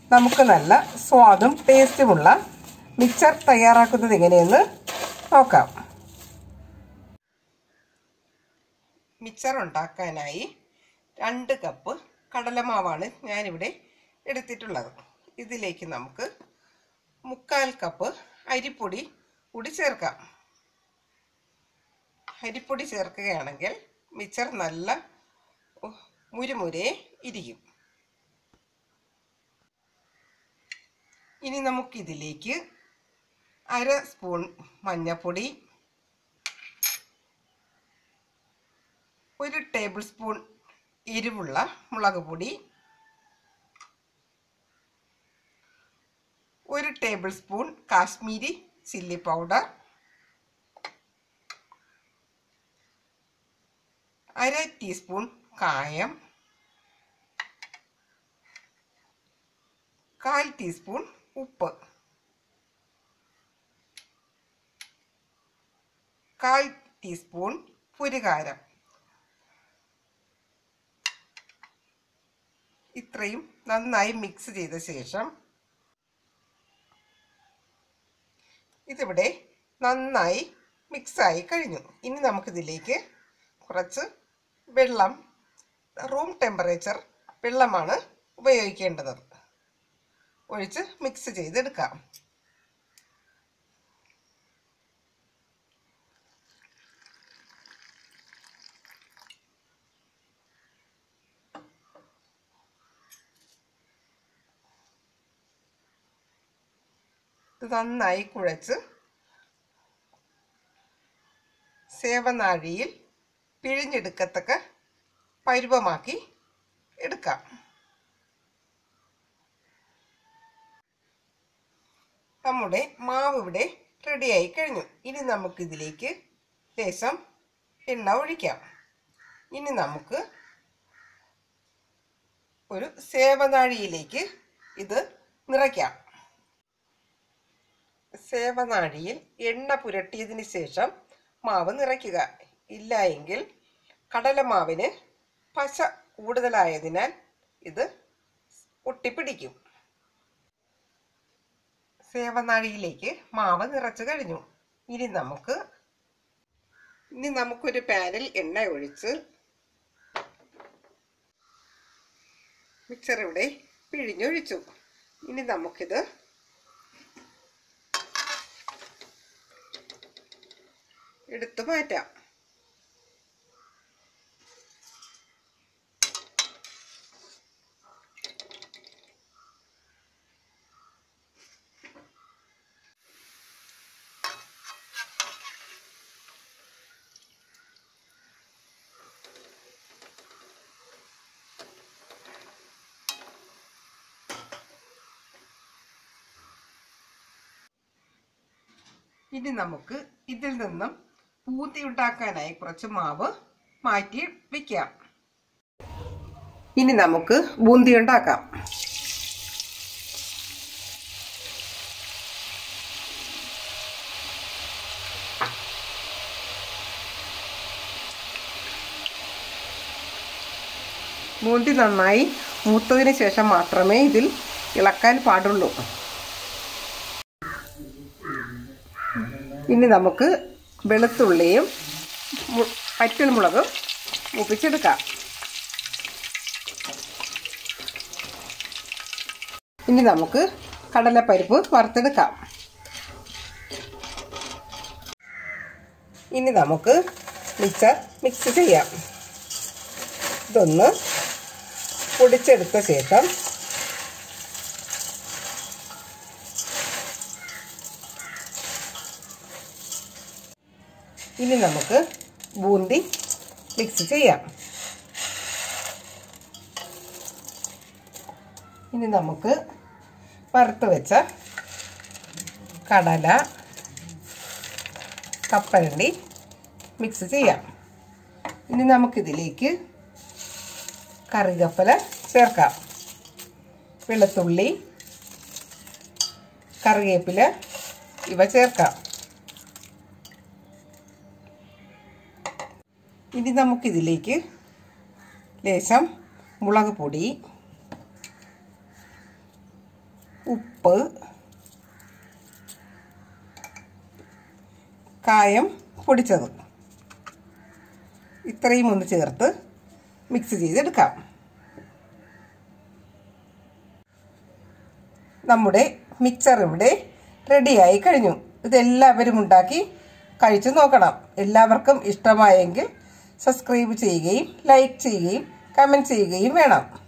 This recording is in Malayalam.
നമുക്ക് നല്ല സ്വാദും ടേസ്റ്റുമുള്ള മിക്സർ തയ്യാറാക്കുന്നത് എങ്ങനെയെന്ന് നോക്കാം മിക്സർ ഉണ്ടാക്കാനായി രണ്ട് കപ്പ് കടലമാവാണ് ഞാനിവിടെ എടുത്തിട്ടുള്ളത് ഇതിലേക്ക് നമുക്ക് മുക്കാൽ കപ്പ് അരിപ്പൊടി കൂടി ചേർക്കാം അരിപ്പൊടി ചേർക്കുകയാണെങ്കിൽ മിക്സർ നല്ല മുരുമുരെ ഇരിക്കും ഇനി നമുക്കിതിലേക്ക് അര സ്പൂൺ മഞ്ഞൾപ്പൊടി ഒരു ടേബിൾ സ്പൂൺ എരിവുള്ള മുളക് പൊടി ഒരു tablespoon Kashmiri chilli powder അര ടീസ്പൂൺ കായം കാൽ ടീസ്പൂൺ ഉപ്പ് കാൽ ടീസ്പൂൺ പുരുകാരം ഇത്രയും നന്നായി മിക്സ് ചെയ്ത ശേഷം ഇതിവിടെ നന്നായി മിക്സായി കഴിഞ്ഞു ഇനി നമുക്കിതിലേക്ക് കുറച്ച് വെള്ളം റൂം ടെമ്പറേച്ചർ വെള്ളമാണ് ഉപയോഗിക്കേണ്ടത് ഒഴിച്ച് മിക്സ് ചെയ്തെടുക്കാം ഇത് നന്നായി കുഴച്ച് സേവനാഴിയിൽ പിഴിഞ്ഞെടുക്കത്തക്ക പരുവമാക്കി എടുക്കാം നമ്മുടെ മാവ് ഇവിടെ റെഡിയായി കഴിഞ്ഞു ഇനി നമുക്കിതിലേക്ക് ലേശം എണ്ണ ഒഴിക്കാം ഇനി നമുക്ക് ഒരു സേവനാഴിയിലേക്ക് ഇത് നിറയ്ക്കാം സേവനാഴിയിൽ എണ്ണ പുരട്ടിയതിന് ശേഷം മാവ് നിറയ്ക്കുക ഇല്ല എങ്കിൽ കടലമാവിന് പശ കൂടുതലായതിനാൽ ഇത് ഒട്ടിപ്പിടിക്കും സേവനാഴിയിലേക്ക് മാവ് നിറച്ചു കഴിഞ്ഞു ഇനി നമുക്ക് ഇനി നമുക്കൊരു പാനിൽ എണ്ണ ഒഴിച്ച് മിക്സർ ഇവിടെ പിഴിഞ്ഞൊഴിച്ചു ഇനി നമുക്കിത് എടുത്തു മാറ്റാം ഇനി നമുക്ക് ഇതിൽ നിന്നും പൂത്തി ഉണ്ടാക്കാനായി കുറച്ച് മാവ് മാറ്റി വെക്കാം ഇനി നമുക്ക് ബൂന്തി ഉണ്ടാക്കാം ബൂന്തി നന്നായി മൂത്തതിന് ശേഷം മാത്രമേ ഇതിൽ ഇളക്കാൻ പാടുള്ളൂ ഇനി നമുക്ക് വെളുത്തുള്ളിയും പറ്റൽമുളകും മൂപ്പിച്ചെടുക്കാം ഇനി നമുക്ക് കടലപ്പരിപ്പ് വറുത്തെടുക്കാം ഇനി നമുക്ക് മിക്സർ മിക്സ് ചെയ്യാം ഇതൊന്ന് പൊടിച്ചെടുത്ത ശേഷം ഇനി നമുക്ക് ബൂന്തി മിക്സ് ചെയ്യാം ഇനി നമുക്ക് വറുത്ത് വെച്ച കടല കപ്പലണ്ടി മിക്സ് ചെയ്യാം ഇനി നമുക്കിതിലേക്ക് കറികപ്പല ചേർക്കാം വെളുത്തുള്ളി കറിവേപ്പില ഇവ ചേർക്കാം ഇനി നമുക്കിതിലേക്ക് ലേശം മുളക് പൊടി ഉപ്പ് കായം പൊടിച്ചത് ഇത്രയും ഒന്ന് ചേർത്ത് മിക്സ് ചെയ്തെടുക്കാം നമ്മുടെ മിക്സർ ഇവിടെ റെഡിയായി കഴിഞ്ഞു ഇതെല്ലാവരും ഉണ്ടാക്കി കഴിച്ചു നോക്കണം എല്ലാവർക്കും ഇഷ്ടമായെങ്കിൽ സബ്സ്ക്രൈബ് ചെയ്യുകയും ലൈക്ക് ചെയ്യുകയും കമൻറ്റ് ചെയ്യുകയും വേണം